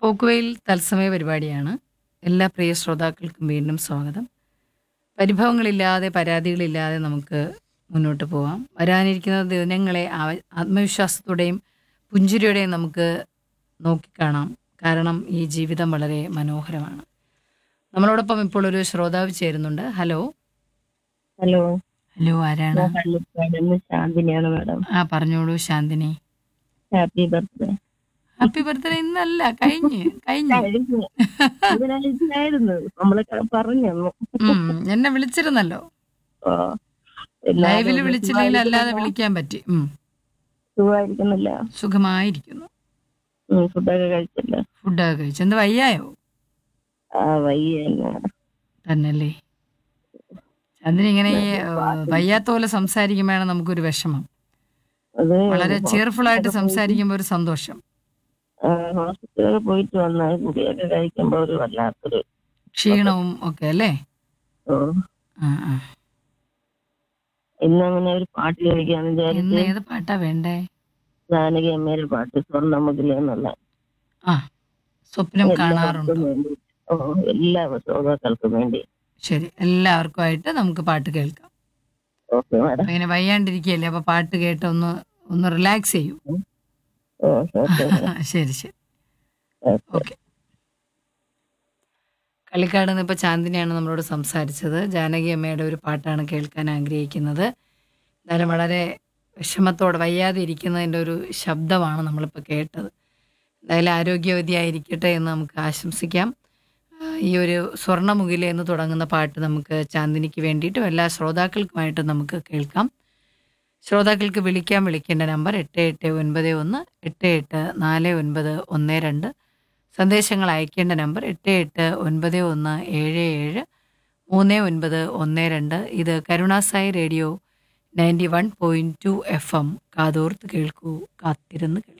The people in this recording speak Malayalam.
പോക്കുവെയിൽ തത്സമയ പരിപാടിയാണ് എല്ലാ പ്രിയ ശ്രോതാക്കൾക്കും വീണ്ടും സ്വാഗതം പരിഭവങ്ങളില്ലാതെ പരാതികളില്ലാതെ നമുക്ക് മുന്നോട്ട് പോവാം വരാനിരിക്കുന്ന ദിനങ്ങളെ ആ- ആത്മവിശ്വാസത്തോടെയും പുഞ്ചിരിയോടെയും നമുക്ക് നോക്കിക്കാണാം കാരണം ഈ ജീവിതം വളരെ മനോഹരമാണ് നമ്മളോടൊപ്പം ഇപ്പോൾ ഒരു ശ്രോതാവ് ചേരുന്നുണ്ട് ഹലോ ഹലോ ഹലോ ആരാണ് ഞാൻ കള്ളിപ്പാട് നിന്ന് ശാന്തിനിയാണ് മാഡം ആ പറഞ്ഞോളൂ Shanthini happy birthday happy birthday ഇന്നല്ല കഴിഞ്ഞ് കഴിഞ്ഞു ഇതിനായിരുന്നു നമ്മളെ ക- പറഞ്ഞു തന്നു. ഉം, എന്നെ വിളിച്ചിരുന്നല്ലോ ഓ, എല്ലാവരും ലൈവിൽ വിളിച്ചില്ലെങ്കിൽ അല്ലാതെ വിളിക്കാൻ പറ്റി ഉം, സുഖമായിരിക്കുന്നില്ല സുഖമായിരിക്കുന്നു ഉം, ഫുഡൊക്കെ കഴിച്ചല്ലോ ഫുഡൊക്കെ കഴിച്ചു എന്ത് വയ്യായോ ആ വയ്യ തന്നെ. തന്നല്ലേ ചന്ദ്രൻ ഇങ്ങനെ ഈ ഏഹ്, വയ്യാത്ത പോലെ സംസാരിക്കുമ്പോഴാണ് നമുക്കൊരു വിഷമം അത് വളരെ cheerful ആയിട്ട് സംസാരിക്കുമ്പോൾ ഒരു സന്തോഷം ആ, ഹോസ്പിറ്റലിൽ പോയിട്ട് വന്ന ഗുളിയൊക്കെ കഴിക്കുമ്പോ ഒരു വല്ലാത്തൊരു ക്ഷീണവും ഒക്കെ അല്ലേ ഓ ആ ആ ഇന്ന് അങ്ങനെ ഒരു പാട്ട് കളിക്കാന്ന് ഇന്ന് വിചാരിച്ച് ഏത് പാട്ടാ വേണ്ടേ ജാനകി അമ്മയുടെ പാട്ട് സ്വർണ്ണമുഖിലെ എന്നുള്ള ആ സ്വപ്നം കാണാറുണ്ട് എല്ലാവർക്കും വേണ്ടി ഓ എല്ലാ ശ്രോതാക്കൾക്കും വേണ്ടി ശരി എല്ലാവർക്കുമായിട്ട് നമുക്ക് പാട്ട് കേൾക്കാം ഓക്കെ മാഡം അപ്പൊ ഇങ്ങനെ വയ്യാണ്ടിരിക്കുകയല്ലേ അപ്പൊ പാട്ട് കേട്ട് ഒന്ന് ഒന്ന് റിലാക്സ് ചെയ്യൂ ഓ ഓക്കെ ശരി ശരി ഓക്കെ ഓക്കെ കളിക്കാട് നിന്ന് ഇപ്പോൾ ചാന്ദിനിയാണ് നമ്മളോട് സംസാരിച്ചത് ജാനകി അമ്മയുടെ ഒരു പാട്ടാണ് കേൾക്കാൻ ആഗ്രഹിക്കുന്നത് എന്തായാലും വളരെ വിഷമത്തോടെ വയ്യാതെ ഇരിക്കുന്നതിൻ്റെ ഒരു ശബ്ദമാണ് നമ്മളിപ്പോൾ കേട്ടത് എന്തായാലും ആരോഗ്യവതിയായിരിക്കട്ടെ എന്ന് നമുക്ക് ആശംസിക്കാം ആ, ഈ ഒരു സ്വർണ്ണമുകിലെ എന്ന് തുടങ്ങുന്ന പാട്ട് നമുക്ക് ചാന്ദിനിക്ക് വേണ്ടിയിട്ടും എല്ലാ ശ്രോതാക്കൾക്കുമായിട്ടും നമുക്ക് കേൾക്കാം ശ്രോതാക്കൾക്ക് വിളിക്കാൻ വിളിക്കേണ്ട നമ്പർ എട്ട് എട്ട് ഒൻപത് ഒന്ന് എട്ട് എട്ട് നാല് ഒൻപത് ഒന്ന് രണ്ട് സന്ദേശങ്ങൾ അയക്കേണ്ട നമ്പർ എട്ട് എട്ട് ഒൻപത് ഒന്ന് ഏഴ് ഏഴ് മൂന്ന് ഒൻപത് ഒന്ന് രണ്ട് ഇത് Karunasai radio ninety one point two F M കാതോർത്ത് കേൾക്കൂ കാത്തിരുന്ന് കേൾക്കൂ